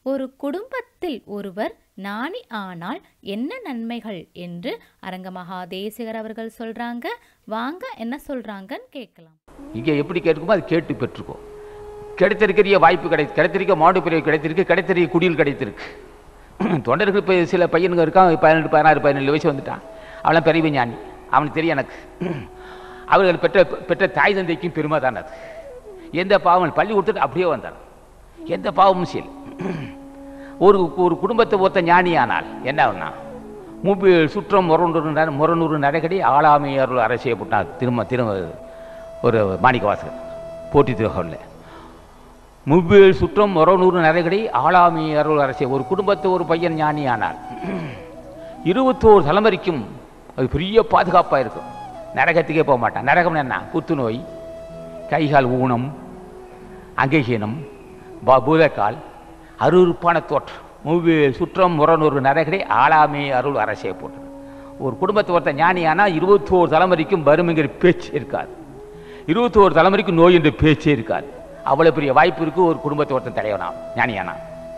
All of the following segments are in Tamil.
ஒரு குடும்பத்தில் ஒருவர் ஞானி ஆனால் என்ன நன்மைகள் என்று அரங்கமகா தேசிகர் அவர்கள் சொல்றாங்க வாங்க என்ன சொல்றாங்கன்னு கேட்கலாம் இங்கே எப்படி கேட்குமோ அது கேட்டு பெற்றுக்கோ கிடைத்திருக்கிற வாய்ப்பு கிடை கிடைத்திருக்க மாடு பிரிவு கிடைத்திருக்கு கிடைத்திருக்க குடியில் கிடைத்திருக்கு தொண்டர்கள் இப்போ சில பையனுங்க இருக்கான் பதினெட்டு பதினாறு பதினேழு வயசு வந்துட்டான் அவெல்லாம் பெரிய ஞானி அவனுக்கு தெரியும் எனக்கு அவர்கள் பெற்ற பெற்ற தாய் தந்தைக்கும் பெருமை தான் அது எந்த பாவம் பள்ளி கொடுத்துட்டு அப்படியே வந்தான் எந்த பாவமும் செய்யல ஒரு ஒரு குடும்பத்தை ஒத்த ஞானியானால் என்ன ஆகும்னா மூப்பி சுற்றம் முரநூறு நட முரநூறு நடைகடி ஆளாமை அருள் அரசியை போட்டான் திரும்ப திரும்ப ஒரு மாணிக்க வாசகர் போட்டி திருகல்ல முவ்வேல் சுற்றம் முரநூறு நடைகடி ஆளாமை அருள் அரசியை ஒரு குடும்பத்தை ஒரு பையன் ஞானியானால் இருபத்தோரு தலைமுறைக்கும் அது பெரிய பாதுகாப்பாக இருக்கும் நரகத்துக்கே போக மாட்டான் நரகம் என்ன புத்துநோய் கைகால் ஊனம் அங்ககீனம் ப- பூதக்கால் அருவருப்பான தோற்றம் மூவேல் சுற்றம் முரநூறு நரகடை ஆளாமே அருள் அரசியை போட்டு ஒரு குடும்பத்தை ஒருத்த ஞானியானா இருபத்தோரு தலைமுறைக்கும் வறுமைங்கிற பேச்சு இருக்காது இருபத்தோரு தலைமுறைக்கும் நோய் என்ற பேச்சே இருக்காது அவ்வளோ பெரிய வாய்ப்பு இருக்கு ஒரு குடும்பத்தை ஒருத்தன் தலைவனா ஞானியானா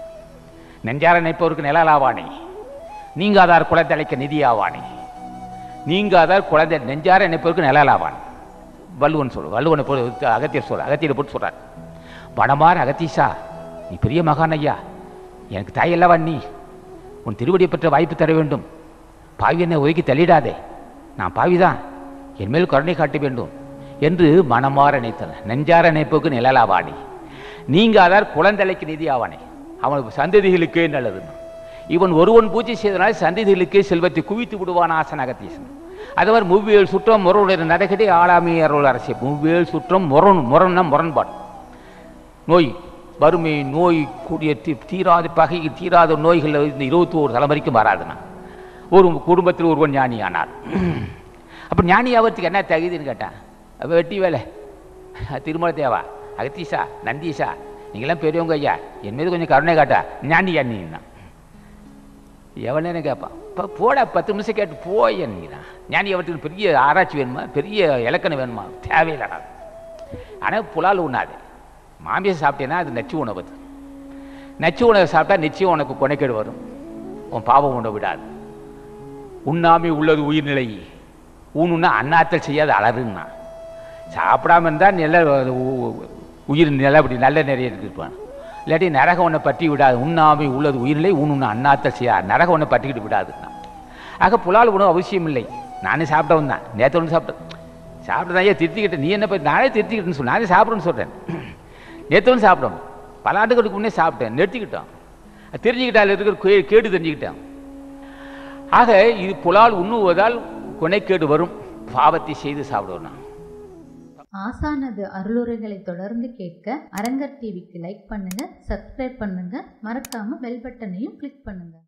நெஞ்சார நினைப்பவருக்கு நிழலாவானே நீங்காதார் குலத்தழைக்க நிதியாவானே நீங்காதார் குழந்தை நெஞ்சார நினைப்பவருக்கு நிழலாவான் வள்ளுவன் சொல் வள்ளுவனை போ அகத்தியர் சொல் அகத்தியரை போட்டு சொல்றார் வடமார் அகத்தீஷா நீ பெரிய மகான் ஐயா எனக்கு தாயல்லவா நீ உன் திருவடியை பெற்ற வாய்ப்பு தர வேண்டும் பாவி என்னை ஒதுக்கி தள்ளிடாதே நான் பாவிதான் என் மேல் கருணை காட்ட வேண்டும் என்று மனமாற நினைத்தன நெஞ்சார நினைப்புக்கு நிழலாவானே நீங்காதார் குழந்தைக்கு நிதி ஆவானே அவன் சந்ததிகளுக்கே நல்லது இவன் ஒருவன் பூஜை செய்தனால் சந்ததிகளுக்கே செல்வத்தை குவித்து விடுவான் ஆசன் அகத்தீசன் அதுவர் முவ்வியல் சுற்றம் முரணுடைய நடக்கடி ஆளாமை அருள் அரசியல் முவ்வியல் சுற்றம் முரண் முரண்னா முரண்பாடு நோய் வறுமை நோய் கூடிய தீ- தீராத பகை தீராத நோய்கள் இந்த இருபத்தி ஒரு தலைமுறைக்கும் வராதுண்ணா ஒரு குடும்பத்தில் ஒருவன் ஞானி ஆனார் அப்போ ஞானி ஆகிறதுக்கு என்ன தகுதின்னு கேட்டான் அப்போ வெட்டி வேலை திருமல தேவா அகத்தீஷா நந்தீஷா நீங்களாம் பெரியவங்க ஐயா என் மீது கொஞ்சம் கருணை காட்டா ஞானி ஞானின்னா எவனேன்னு கேட்பான் இப்போ போடா பத்து நிமிஷம் கேட்டு போய் நீங்கிறான் ஞானி அவற்றுக்கு பெரிய ஆராய்ச்சி வேணுமா பெரிய இலக்கணம் வேணுமா தேவையில்லடா ஆனால் புலால் உண்ணாது மாமிசம் சாப்பிட்டேன்னா அது நச்சு உணவு அது நச்சு உணவை சாப்பிட்டா நிச்சயம் உனக்கு கொனைக்கேடு வரும் உன் பாவம் உணவு விடாது உண்ணாமை உள்ளது உயிர்நிலை ஊனுன்னா அன்னாத்தல் செய்யாத அலறுன்னா சாப்பிடாம இருந்தால் நல்ல உ- உயிர் நிலை அப்படி நல்ல நிறைய இருப்பான் இல்லாட்டி நரகம் ஒன்றை பற்றி விடாது உண்ணாமை உள்ளது உயிரில்லை ஊனுன்னா அன்னாத்தல் செய்யாது நரகம் ஒன்றை பற்றிக்கிட்டு விடாதுன்னா ஆக புலால் உணவு அவசியம் இல்லை நானே சாப்பிட்டவன் தான் நேற்று ஒன்று சாப்பிட்டேன் சாப்பிட்டு ஏன் திருத்திக்கிட்டேன் நீ என்ன பற்றி நானே திருத்திக்கிட்டேன்னு சொல்லு நானே சாப்பிடுன்னு சொல்கிறேன் நேற்று ஒன்று சாப்பிட்டோம் பல ஆண்டுகளுக்கு முன்னே சாப்பிட்டேன் நிறுத்திக்கிட்டோம் தெரிஞ்சுக்கிட்டால் இருக்கிற கே- கேடு தெரிஞ்சுக்கிட்டேன் ஆக இது புலால் உண்ணுவதால் கொனைக்கேடு வரும் பாவத்தை செய்து சாப்பிடுவோம் நான் ஆசானது அருளுரைகளை தொடர்ந்து கேட்க அரங்கர் டிவிக்கு லைக் பண்ணுங்க சப்ஸ்கிரைப் பண்ணுங்க மறக்காம பெல் பட்டனையும் கிளிக் பண்ணுங்க